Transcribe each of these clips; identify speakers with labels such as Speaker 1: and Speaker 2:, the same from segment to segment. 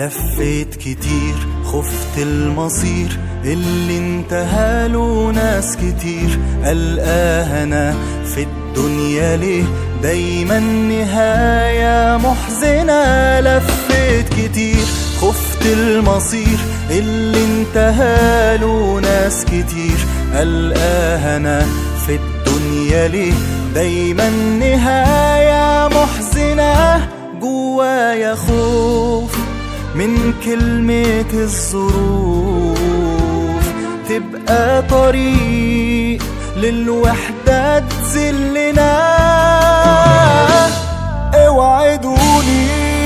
Speaker 1: لفيت كتير خفت المصير اللي انتهاله ناس كتير ألقاها أنا في الدنيا ليه دايما نهاية محزنة لفيت كتير خفت المصير اللي انتهاله ناس كتير ألقاها أنا في الدنيا ليه دايما نهاية محزنة جوايا خوف من كلمة الظروف تبقى طريق للوحدة تذلنا اوعدوني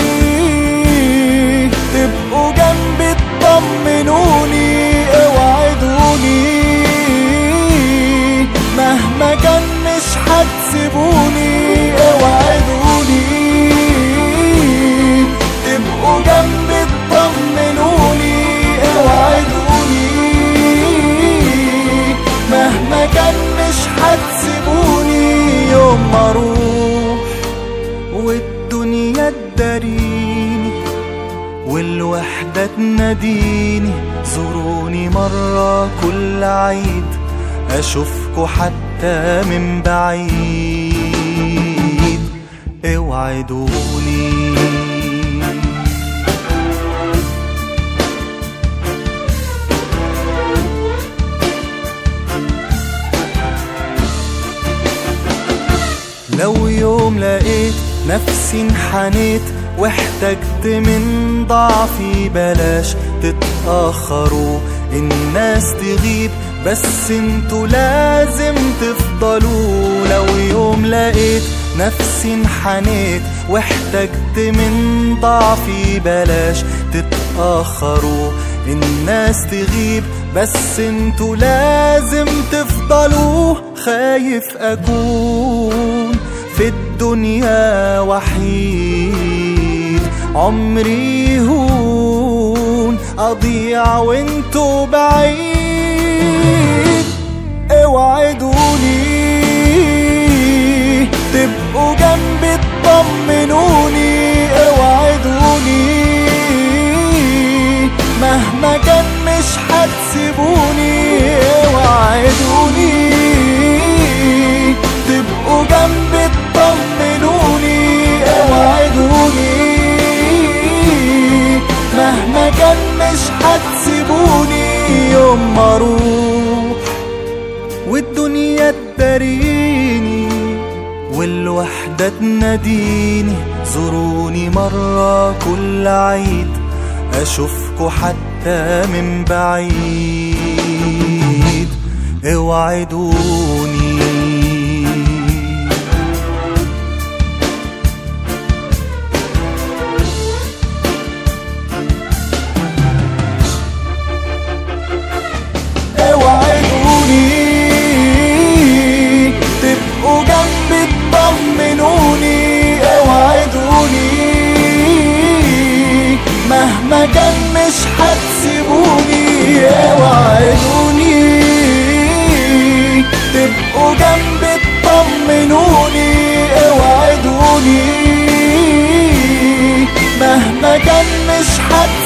Speaker 1: تبقوا جنبي تطمنوني اوعدوني مهما كان مش هتسيبوني اوعدوني تبقوا جنبي تطمنوني اوعدوني مهما كان مش هتسيبوني يوم ما اروح والدنيا تداريني والوحدة تناديني زوروني مرة كل عيد أشوفكوا حتى من بعيد اوعدوني لو يوم لقيت نفسي انحنيت واحتجت من ضعفي بلاش تتأخروا الناس تغيب بس انتوا لازم تفضلوا لو يوم لقيت نفسي انحنيت واحتجت من ضعفي بلاش تتأخروا الناس تغيب بس انتوا لازم تفضلوا خايف اكون في الدنيا وحيد عمري هون اضيع وانتوا بعيد اوعدوني تبقوا جنبي تطمنوني اوعدوني مهما كان مش هتسيبوني اوعدوني تبقوا جنبي تطمنوني اوعدوني مهما كان مش هتسيبوني يوم ما اروح والدنيا تداريني والوحدة تناديني زوروني مرة كل عيد أشوفكوا حتى من بعيد اوعدوني اوعدوني تبقوا جنبي تطمنوني اوعدوني مهما كان مش هتسيبوني اوعدوني تبقوا جنبي تطمنوني اوعدوني مهما كان مش هتسيبوني